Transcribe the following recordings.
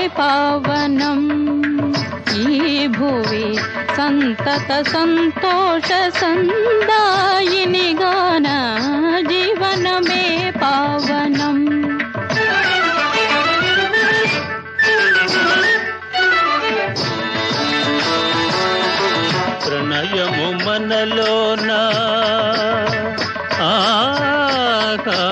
పావనం ఈ భువి సంతత సంతోష సందాయిని గాన జీవనమే పావనం ప్రణయము మనలోన ఆగా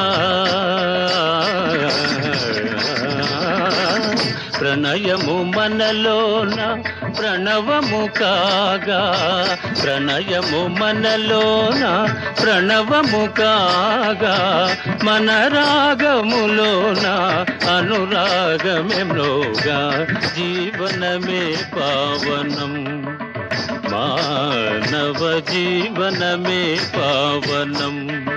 ప్రణయము మనలోన ప్రణవము కాగా ప్రణయము మనలోన ప్రణవము కాగా మన రాగములోన అనురాగమెమ్లోగా జీవనమే పావనం మానవ జీవనమే పావనం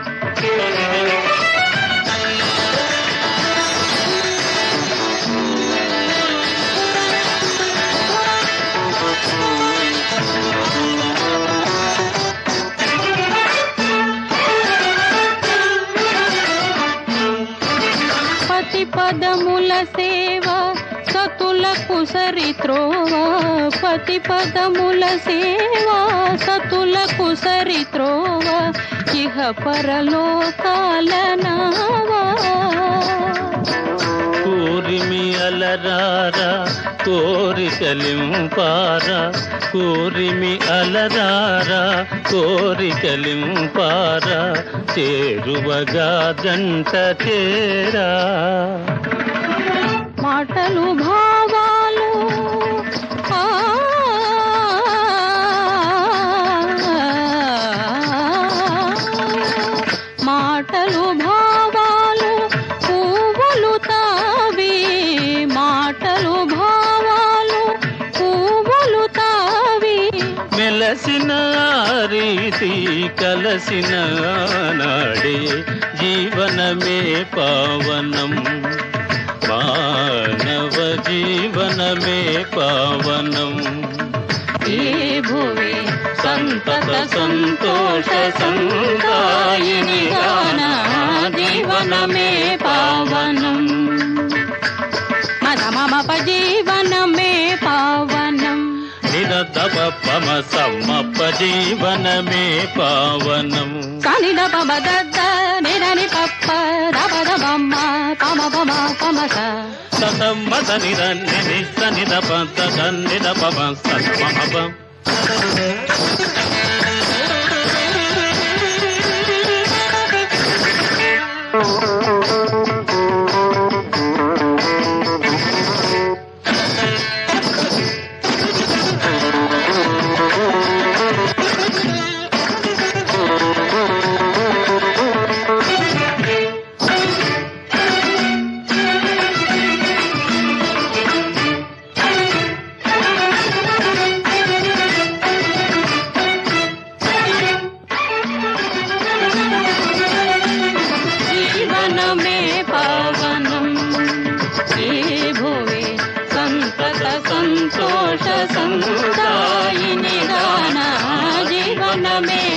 పతి పదముల సేవ సతులకు సరిత్రోవ పతి పదముల సేవ సతులకు సరిత్రోవ ఇహ పరలోకాల నావా కూరిమి అలరారా కోరికలింపారా కూరిమి అలరారా కోరికలింపారా చేరువగా జంట చేరా మాటలు భావాలు ఆ, మాటలు భావాలు పువ్వులు తావి మాటలు భావాలు పువ్వులు తావి మెలసిన రీతి కలసిన నాడే జీవనమే పావనం మానవ జీవనమే పావనం ఈ భువి సంతత సంతోష సందాయిని గాన జీవనమే పావనం మద మమ జీవనమే పావనం నిరతప పమ సమ్మప్ప జీవనమే పావనం సని దప దద్ద నిరని పప్ప దప దమ్మ పమ పమ పమస సతమ్మ సనిరన్ని నిస్సని దప తన్ని దప సతమప జీవనమే పావనం ఈ భువి సంతత సంతోష సందాయిని గాన జీవనమే